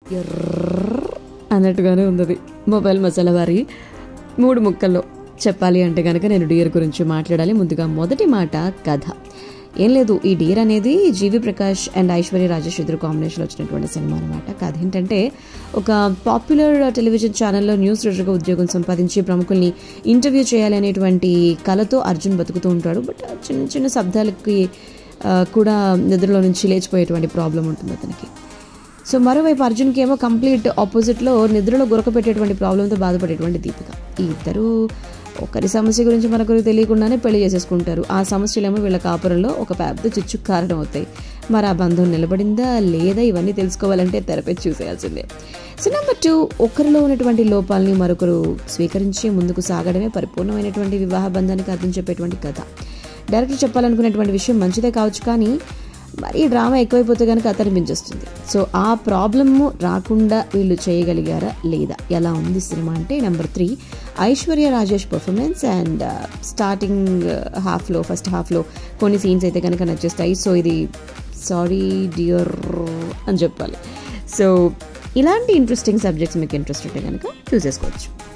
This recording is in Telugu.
ఎర్ర అన్నట్టుగానే ఉంది మొబైల్ మసాలా వారి మూడు ముక్కల్లో చెప్పాలి అంటే కనుక నేను డియర్ గురించి మాట్లాడాలి ముందుగా మొదటి మాట కథ ఏం లేదు ఈ డియర్ అనేది జీవి ప్రకాష్ అండ్ ఐశ్వర్య రాజేష్ ఇద్దరు కాంబినేషన్లో వచ్చినటువంటి సినిమా అనమాట కథ ఏంటంటే ఒక పాపులర్ టెలివిజన్ ఛానల్లో న్యూస్ రీడర్గా ఉద్యోగం సంపాదించి ప్రముఖుల్ని ఇంటర్వ్యూ చేయాలి అనేటువంటి కళతో అర్జున్ బతుకుతూ ఉంటాడు బట్ చిన్న చిన్న శబ్దాలకి ఆ, కూడా నిద్రలో నుంచి లేచిపోయేటువంటి ప్రాబ్లం ఉంటుంది అతనికి సో మరోవైపు అర్జున్కి ఏమో కంప్లీట్ ఆపోజిట్లో నిద్రలో గురకపెట్టేటువంటి ప్రాబ్లంతో బాధపడేటువంటి దీపిక ఈ ఇద్దరు ఒకరి సమస్య గురించి మరొకరికి తెలియకుండానే పెళ్లి చేసేసుకుంటారు ఆ సమస్యలేమో వీళ్ళ కాపురంలో ఒక పెద్ద చిచ్చుకు కారణం అవుతాయి మరి ఆ బంధం నిలబడిందా లేదా ఇవన్నీ తెలుసుకోవాలంటే తెరపై చూసేయాల్సిందే సో నెంబర్ టూ ఒకరిలో ఉన్నటువంటి లోపాలని మరొకరు స్వీకరించి ముందుకు సాగడమే పరిపూర్ణమైనటువంటి వివాహ బంధానికి అర్థం చెప్పేటువంటి కథ డైరెక్టర్ చెప్పాలనుకునేటువంటి విషయం మంచిదే కావచ్చు కానీ మరీ డ్రామా ఎక్కువైపోతే కనుక అతను మించేస్తుంది సో ఆ ప్రాబ్లమ్ రాకుండా వీళ్ళు చేయగలిగారా లేదా ఎలా ఉంది సినిమా అంటే number three Aishwarya Rajesh performance and starting హాఫ్లో ఫస్ట్ హాఫ్లో కొన్ని సీన్స్ అయితే కనుక నచ్చేస్తాయి సో ఇది సారీ డియర్ అని చెప్పాలి సో ఇలాంటి ఇంట్రెస్టింగ్ సబ్జెక్ట్స్ మీకు ఇంట్రెస్ట్ ఉంటే కనుక చూసేసుకోవచ్చు